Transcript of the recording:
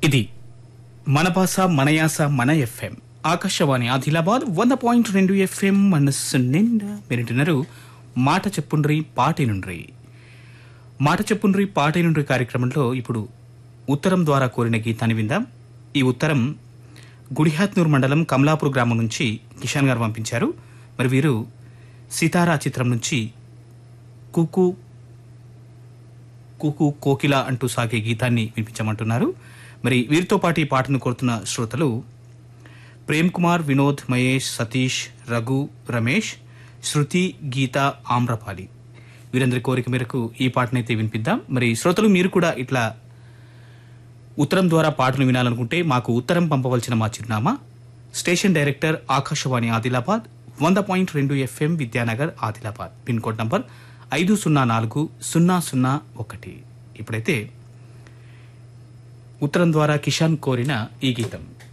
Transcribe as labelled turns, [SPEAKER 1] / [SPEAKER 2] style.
[SPEAKER 1] ఇది మన భాష మన యాస మన ఎఫ్ఎం ఆకాశవాణి ఆదిలాబాద్ వంద పాయింట్ రెండు ఎఫ్ఎం మనస్సు నిండా మీరింటున్నారు మాట చెప్పుండ్రి పాటి నుండ్రి మాట చెప్పుండ్రి పాటి నుండ్రి కార్యక్రమంలో ఇప్పుడు ఉత్తరం ద్వారా కోరిన గీతాన్ని విందాం ఈ ఉత్తరం గుడిహాత్నూర్ మండలం కమలాపూర్ గ్రామం నుంచి కిషాన్ గారు పంపించారు మరి వీరు సితారా చిత్రం నుంచి కుకు కుకు కోకిల అంటూ సాగే గీతాన్ని వినిపించమంటున్నారు మరి వీరితో పాటు ఈ పాటను కోరుతున్న శ్రోతలు ప్రేమ్ కుమార్ వినోద్ మహేష్ సతీష్ రఘు రమేష్ శృతి గీత ఆమ్రపాలి వీరందరి కోరిక మేరకు ఈ పాటనైతే వినిపిద్దాం మరి శ్రోతలు మీరు కూడా ఇట్లా ఉత్తరం ద్వారా పాటను వినాలనుకుంటే మాకు ఉత్తరం పంపవలసిన మా చిరునామా స్టేషన్ డైరెక్టర్ ఆకాశవాణి ఆదిలాబాద్ వంద పాయింట్ రెండు FM Vidyanagar Adilabad pin code number ఐదు సున్నా నాలుగు సున్నా సున్నా ఒకటి ఇప్పుడైతే ఉత్తరం ద్వారా కిషాన్ కోరిన ఈ గీతం